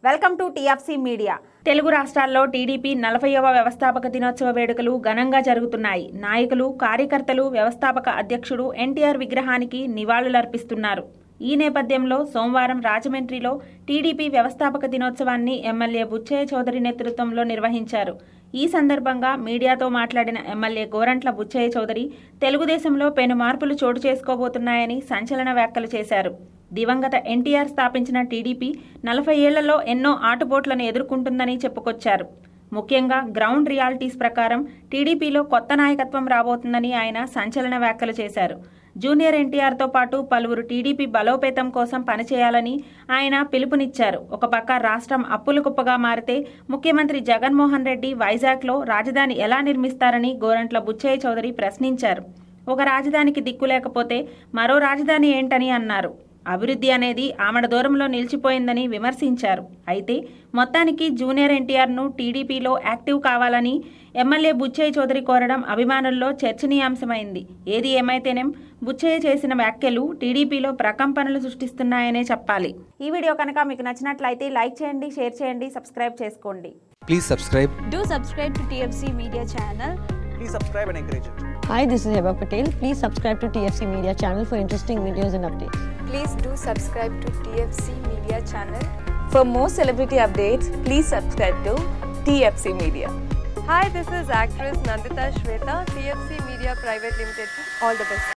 Welcome to TFC media Telugu రాష్ట్రాల్లో TDP నలభైవ వ్యవస్థాపక దినోత్సవ వేడుకలు ఘనంగా జరుగుతున్నాయి నాయకులు కార్యకర్తలు వ్యవస్థాపక అధ్యక్షుడు ఎన్టీఆర్ విగ్రహానికి నివాళులర్పిస్తున్నారు ఈ నేపథ్యంలో సోమవారం రాజమండ్రిలో టీడీపీ వ్యవస్థాపక దినోత్సవాన్ని ఎమ్మెల్యే బుచ్చయ్య చౌదరి నేతృత్వంలో నిర్వహించారు ఈ సందర్భంగా మీడియాతో మాట్లాడిన ఎమ్మెల్యే గోరంట్ల బుచ్చయ్య చౌదరి తెలుగుదేశంలో పెను మార్పులు చోటు చేసుకోబోతున్నాయని సంచలన వ్యాఖ్యలు చేశారు దివంగత ఎన్టీఆర్ స్థాపించిన టీడీపీ నలభై ఏళ్లలో ఎన్నో ఆటుపోట్లను ఎదుర్కొంటుందని చెప్పుకొచ్చారు ముఖ్యంగా గ్రౌండ్ రియాలిటీస్ ప్రకారం టీడీపీలో కొత్త నాయకత్వం రాబోతుందని ఆయన సంచలన వ్యాఖ్యలు చేశారు జూనియర్ ఎన్టీఆర్తో పాటు పలువురు టీడీపీ బలోపేతం కోసం పనిచేయాలని ఆయన పిలుపునిచ్చారు ఒక పక్క రాష్ట్రం అప్పుల కుప్పగా మారితే ముఖ్యమంత్రి జగన్మోహన్ రెడ్డి వైజాగ్లో రాజధాని ఎలా నిర్మిస్తారని గోరంట్ల బుచ్చయ్య చౌదరి ప్రశ్నించారు ఒక రాజధానికి దిక్కు లేకపోతే మరో రాజధాని ఏంటని అన్నారు అభివృద్ధి అనేది ఆమడ దూరంలో నిలిచిపోయిందని విమర్శించారు అయితే మొత్తానికి జూనియర్ ఎన్టీఆర్ను టీడీపీలో యాక్టివ్ కావాలని ఎమ్మెల్యే బుచ్చయ్య చౌదరి కోరడం అభిమానుల్లో చర్చనీయాంశమైంది ఏది ఏమైతేనేం బుచ్చయ్య చేసిన వ్యాఖ్యలు టీడీపీలో ప్రకంపనలు సృష్టిస్తున్నాయనే చెప్పాలి ఈ వీడియో కనుక మీకు నచ్చినట్లయితే లైక్ చేయండి షేర్ చేయండి సబ్స్క్రైబ్ చేసుకోండి Please subscribe. Do subscribe to TFC Media channel. please subscribe and encourage it. Hi, this is Heba Patel. Please subscribe to TFC Media channel for interesting videos and updates. Please do subscribe to TFC Media channel. For more celebrity updates, please subscribe to TFC Media. Hi, this is actress Nandita Shweta, TFC Media Private Limited. All the best.